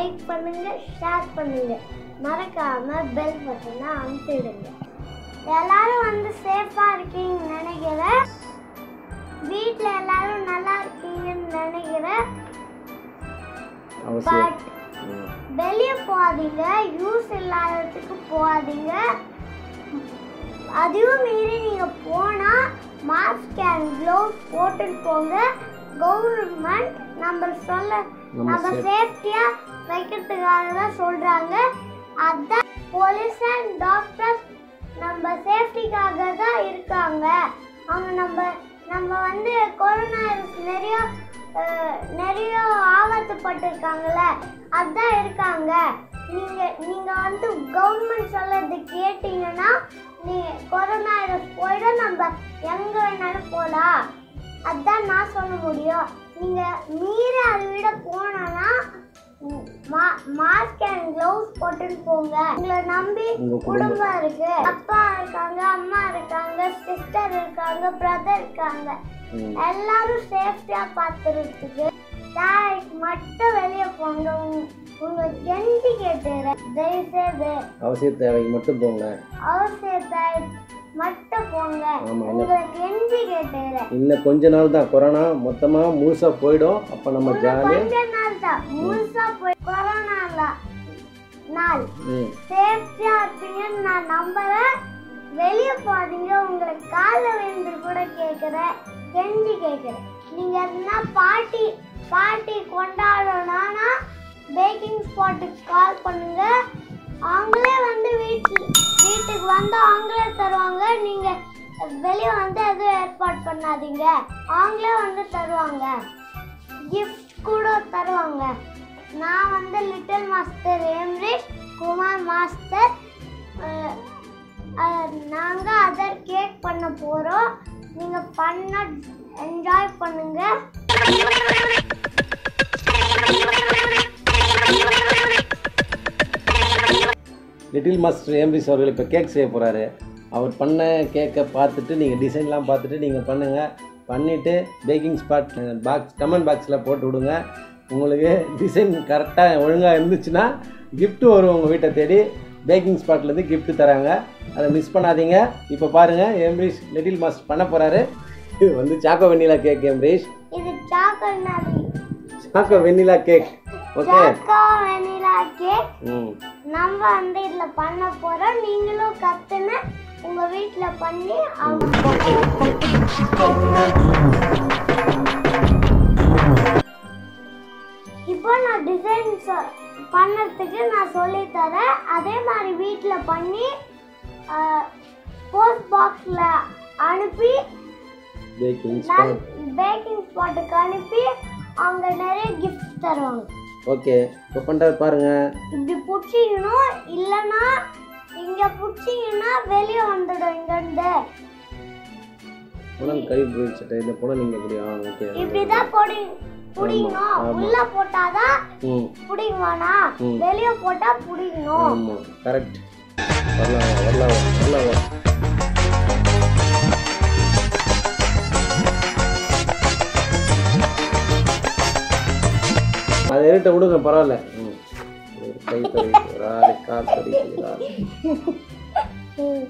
Like பண்ணுங்க share பண்ணுங்க மறக்காம பெல் பட்டனை அமுத்திடுங்க எல்லாரும் வந்து சேஃபா இருக்கீங்கன்னு நினைக்கிறேன் வீட்ல எல்லாரும் நல்லா இருக்கீங்கன்னு நினைக்கிறேன் அவசியம் பட் ம். வெளியே போகாதீங்க யூஸ் இல்லாததுக்கு போகாதீங்க அதையும் மீறி நீங்க போனா மாஸ்க் அண்ட் க்ளவுஸ் போட்டுட்டு போங்க கவர்மெண்ட் நம்ம சொல்ல நம்ம நம்ம safe- சேஃப்டியா வைக்கிறதுக்காக தான் சொல்றாங்க அதான் போலீஸ் அண்ட் டாக்டர்ஸ் நம்ம சேஃப்டிக்காக தான் இருக்காங்க அவங்க நம்ம நம்ம வந்து கொரோனா நிறைய அஹ், நிறைய ஆபத்துப்பட்டிருக்காங்கல்ல அதான் இருக்காங்க நீங்க நீங்க வந்து கவர்மெண்ட் சொல்றது கேட்டீங்கன்னா நீ கொரோனா வைரஸ் போயிடும் நம்ம எங்க வேணாலும் போலாம் அதான் நான் சொல்ல முடியும் நீங்க மீறி அதை விட போனோம்னா மாஸ்க் அண்ட் க்ளவுஸ் போட்டுட்டு போங்க உங்களை நம்பி உங்க குடும்பம். குடும்பம் இருக்கு அப்பா இருக்காங்க அம்மா இருக்காங்க சிஸ்டர் இருக்காங்க பிரதர் இருக்காங்க ம். எல்லாரும் சேஃப்டியா பார்த்துறதுக்கு டேரக்ட் மட்டும் வெளியே போங்க உங்க- உங்க கெஞ்சி கேட்டுறேன் தயவுசெய்து அவசிய தேவைக்கு மட்டும் போங்க அவசியத்தை மட்டும் போங்க ஆமா, இல்ல. உங்களை கெஞ்சி கேட்டுறேன் இன்னும் கொஞ்ச நாள் தான் கொரோனா மொத்தமாக முழுசாக போயிடும் அப்போ நம்ம ஜாலியாக கொஞ்ச நாள் தான் முழுசா போய் கொரோனால நாள் ம் சேஃப்டியா இருப்பீங்கன்னு நான் நம்புறேன் வெளியே போறீங்க உங்களை கால விழுந்து கூட கேட்குறேன் கெஞ்சி கேட்குறேன் நீங்க எதுனா பார்ட்டி பார்ட்டி கொண்டாடணும்னா பேக்கிங் ஸ்பாட்டுக்கு கால் பண்ணுங்க அவங்களே வந்து வீட்டில் வீட்டுக்கு வந்து அவங்களே தருவாங்க நீங்க வெளியே வந்து எதுவும் ஏற்பாடு பண்ணாதீங்க அவங்களே வந்து தருவாங்க கிஃப்ட் கூட தருவாங்க நான் வந்து little master Amrish Kumar master நாங்கள் அதர் கேக் பண்ண போகிறோம் நீங்கள் பண்ண என்ஜாய் பண்ணுங்க லிட்டில் மாஸ்டர் எம்பிஸ் அவர்கள் இப்போ கேக் செய்ய போகிறாரு அவர் பண்ண கேக்கை பார்த்துட்டு நீங்கள் டிசைன்லாம் பார்த்துட்டு நீங்கள் பண்ணுங்கள் பண்ணிவிட்டு பேக்கிங் ஸ்பாட் பாக்ஸ் கமெண்ட் பாக்ஸில் போட்டு விடுங்க உங்களுக்கு டிசைன் கரெக்டாக ஒழுங்காக இருந்துச்சுன்னா gift வரும் உங்கள் வீட்டை தேடி பேக்கிங் ஸ்பாட்லேருந்து gift தராங்க அதை மிஸ் பண்ணாதீங்க இப்போ பாருங்கள் எம்ரீஷ் லிட்டில் மாஸ்டர் பண்ண போகிறாரு இது வந்து சாக்கோ வெண்ணிலா கேக் எம்ரீஷ் இது சாக்கோனாரி choco vanilla cake okay choco vanilla cake ம் நம்ம வந்து இதில் பண்ண போகிறோம் நீங்களும் கற்றுன்னு உங்கள் வீட்டில் பண்ணி அவங்க இப்போ நான் டிசைன் பண்ணறதுக்கு நான் சொல்லித் தரேன் அதே மாதிரி வீட்டில் பண்ணி போஸ்ட் பாக்ஸில் அனுப்பி பேக்கிங் நான் ஸ்பாட் பேக்கிங் ஸ்பாட்டுக்கு அனுப்பி அவங்க நிறைய கிஃப்ட் தருவாங்க ஓகே இப்போ பண்ணுறது பாருங்கள் இப்படி பிடிச்சிக்கணும் இல்லைன்னா இங்கே பிடிச்சிங்கன்னா வெளியே வந்துடும் இங்கேருந்து புனல் கை பிடிச்சிட்டு இந்த புனல் நீங்கள் எப்படி ஆ ஓகே இப்படிதான் பொடி புடிக்கணும் ஆமா. உள்ள போட்டாதான் ம் புடிக்குமாண்ணா ம். வெளியே போட்டா புடிக்கணும் ஆமாம் கரெக்ட் வரலாம் வா, வரலாம் வா, வரலாம் வா. அது இருட்ட விடுங்க பரவாயில்ல ம் ஒரு கை தடிக்கு ஒரு ஆள் கால் தடிக்கு ஒரு ஆள் ம்.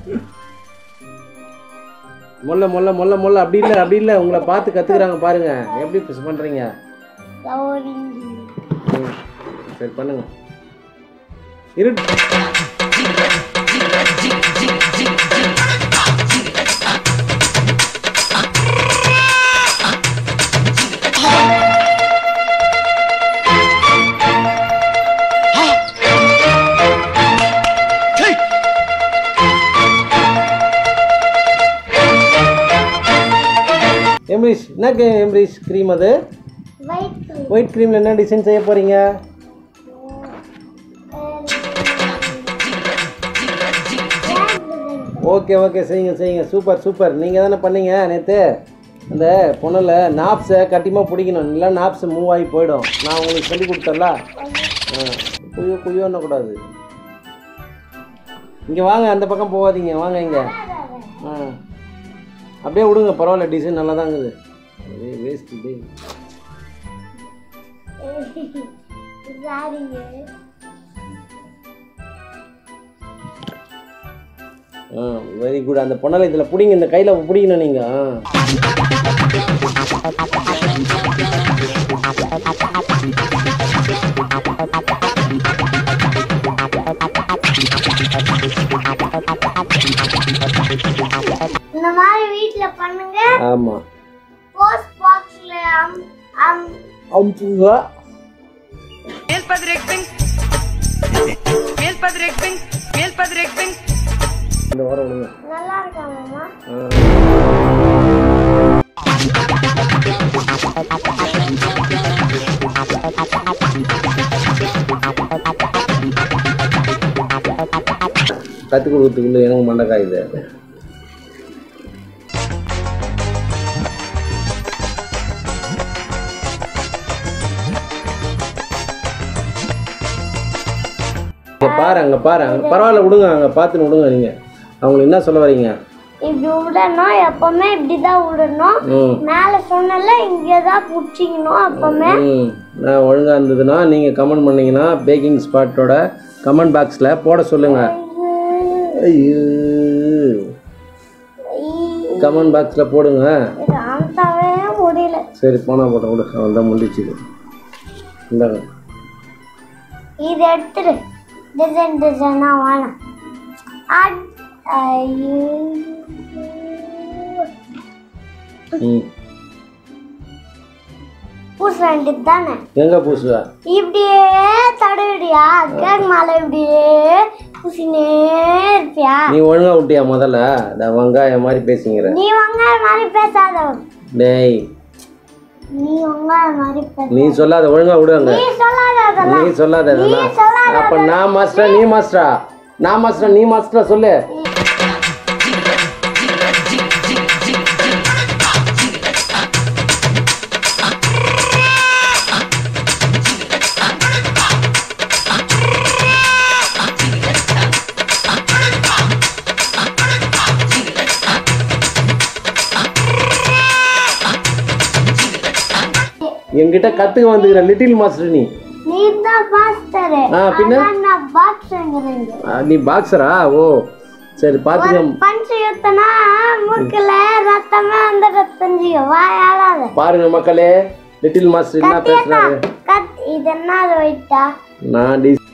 மொல்ல மொல்ல மொல்ல மொல்ல அப்படி இல்லை அப்படி இல்லை உங்களை பார்த்து கற்றுக்குறாங்க பாருங்க எப்படி புஷ் பண்ணுறீங்க சௌரி. ம் சரி பண்ணுங்க இருட்டு எம்ரிஷ் என்ன எம்ரிஷ் க்ரீம் அது White cream. ஒயிட் க்ரீமில் என்ன டிசைன் செய்ய போகிறீங்க And- Black design. Okay okay செய்யுங்க செய்யுங்க சூப்பர் சூப்பர் நீங்கள் தானே பண்ணீங்க நேற்று அந்த பொண்ணில் நாப்ஸை கட்டிமாக பிடிக்கணும் இல்லை நாப்ஸ் மூவ் ஆகி போயிடும் நான் உங்களுக்கு சொல்லி கொடுத்தல ஆ குய்யோ குய்யோன்னு கூடாது இங்கே வாங்க அந்த பக்கம் போகாதீங்க வாங்க இங்கே ஆ அப்படியே விடுங்க பரவாயில்ல டிசைன் நல்லா தான் இருக்குது வேஸ்ட் டே சரிங்க ஆ வெரி குட் அந்த பொண்ணலை இதில் பிடிங்க இந்த கையில் பிடிக்கணும் நீங்கள் ஆ இந்த மாதிரி வீட்ல பண்ணுங்க ஆமாம் போஸ்ட் பாக்ஸ்ல அம் அம் அம்புங்க Mil Padre Pink. Mil Padre Pink. Mil Padre Pink. இந்த வாரம் விடுங்க நல்லா இருக்காங்கம்மா ஆ. கற்றுக் கொடுக்கறதுக்குள்ள எனக்கு மண்டை காயுது இங்க பாரு அங்கே பாரு அங்கே பரவாயில்ல விடுங்க அங்கே பார்த்துன்னு விடுங்க நீங்கள் அவங்களுக்கு என்ன சொல்ல வரீங்க இப்படி விடணும் எப்பவுமே இப்படிதான் விடணும் ம் மேல சொன்னல இங்கே தான் பிடிச்சிக்கணும் எப்பவுமே ம் நான் ஒழுங்காக இருந்ததுன்னா நீங்கள் கமெண்ட் பண்ணீங்கன்னா பேக்கிங் ஸ்பாட்டோட கமெண்ட் பாக்ஸில் போட சொல்லுங்கள் ஐயோ கமெண்ட் பாக்ஸில் போடுங்க இது அமுத்தாவே முடியல சரி போனால் போட்டோம் விடு அவன் தான் முடிச்சுது இந்தாங்க இது எடுத்துடு டிசைன் டிசைனா வேணாம் அட் ஐயோ ம் பூச வேண்டியது தானே எங்கே பூசுவா இப்படியே தடவிடியா கேக் மேலே இப்படியே பூசினே இருப்பியா நீ ஒழுங்காக விட்டியா முதல்ல இந்த வெங்காயம் மாதிரி பேசிங்கிற நீ வெங்காயம் மாதிரி பேசாத டேய் நீ வெங்காயம் மாதிரி பேச நீ சொல்லாத ஒழுங்காக விடுவாங்க நீ சொல்லாத அதெல்லாம் நீ சொல்லாத அதெல்லாம் சொல்லாத அப்போ நான் மாஸ்டரா நீ மாஸ்டரா நான் மாஸ்டரா நீ மாஸ்டரா சொல்லு என்கிட்ட கத்துக்க வந்துக்கிற லிட்டில் மாஸ்டர் நீ நீ தான் மாஸ்டர் ஆ, பின்ன? நான் பாக்ஸுங்கிறேங்க ஆ, நீ பாக்ஸரா ஓ சரி பார்த்துக்க பஞ்சு யுத்தனா மூக்குல ரத்தமே வந்து ரத்தம் செய்யும் வாயாடாத பாருங்க மக்களே லிட்டில் மாஸ்டர் என்ன பேசுறாரு கத் இது என்ன வைட்டா நான் டி